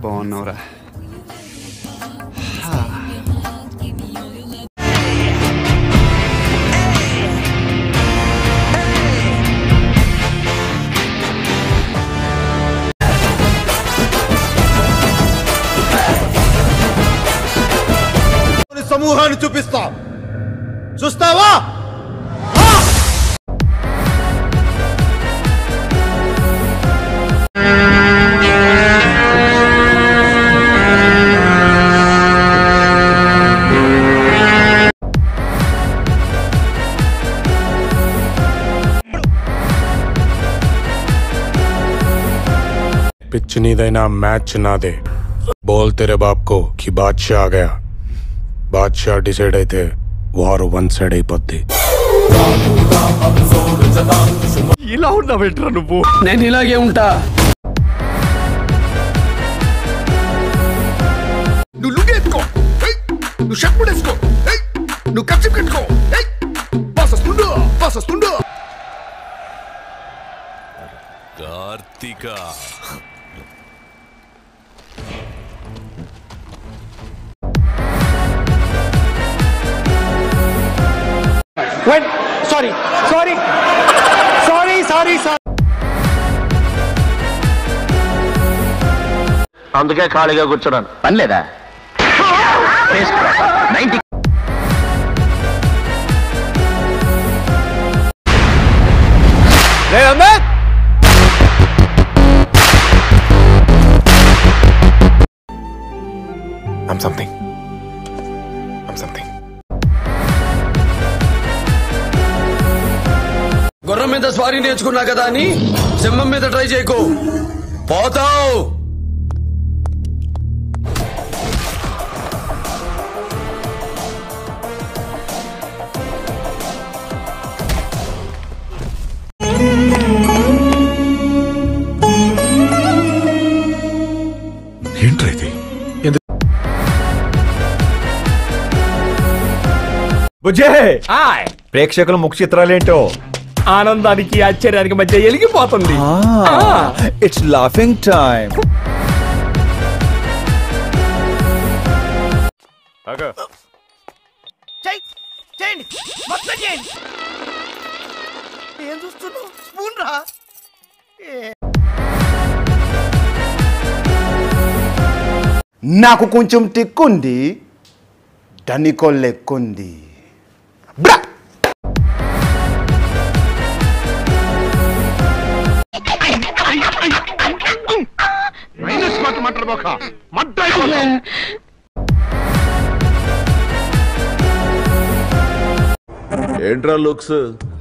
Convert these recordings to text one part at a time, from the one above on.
బాగున్నావురా సమూహాన్ని చూపిస్తా చూస్తావా पिच नीदैना मैच ना दे बोल तेरे बाप को कि बादशाह आ गया బాద్షా డిసైడ్ అయితే వారు వన్ సైడ్ అయిపోద్ది ఇలా ఉన్నావేంట్రా నువ్వు నేను ఇలాగే ఉంటా నువ్వు లుంగి ఎత్తుకో ఏయ్! నువ్వు షర్ట్ కూడా వేసుకో ఏయ్! నువ్వు కప్సి కట్టుకో ఏయ్! బాస్ వస్తుండు బాస్ వస్తుండు sorry sorry sorry sorry sorry అందుకే ఖాళీగా కూర్చున్నాను పని లేదా ninety I'm something I'm something గుర్రం మీద స్వారీ నేర్చుకున్నా కదా అని సింహం మీద ట్రై చేయకు పోతావు ఏంట్రా ఇది బుజ్జే ప్రేక్షకుల ముఖ చిత్రాలేంటో ఆనందానికి ఆశ్చర్యానికి మధ్య ఎలిగిపోతుంది ఇట్స్ లాఫింగ్ టైం ఏం చూస్తున్నావు స్పూన్ రా నాకు కొంచెం తిక్కుంది డనికో లెక్కుంది బ్రా ఏంట్రా లుక్స్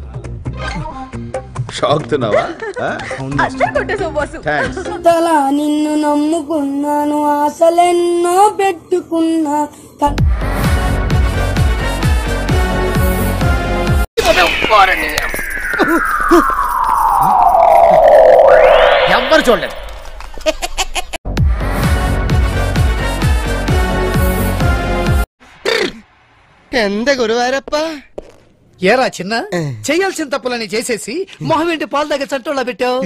షాక్ తిన్నావా థ్యాంక్స్ తలా నిన్ను నమ్ముకున్నాను ఆశలెన్నో పెట్టుకున్నా క- ఎవ్వరు చూడలేదు ఎంత గురువారప్ప ఏరా చిన్న చేయాల్సిన తప్పులని చేసేసి మొహం ఏంటి పాలు దగ్గర చట్టంలో పెట్టావు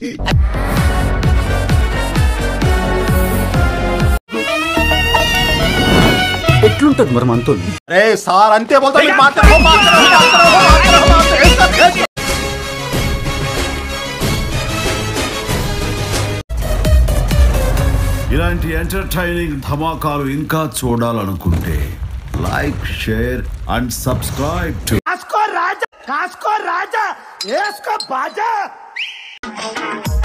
ఎట్లుంటది మరి మనతో రే సార్ అంతే పోతా మీరు మాట్లాడుకో, మాట్లాడుకో, మాట్లాడుకో, మాట్లాడుకో. ఇలాంటి ఎంటర్టైనింగ్ ధమాకాలు ఇంకా చూడాలనుకుంటే like share and subscribe to కాసుకో రాజా కాసుకో రాజా వేసుకో బాజా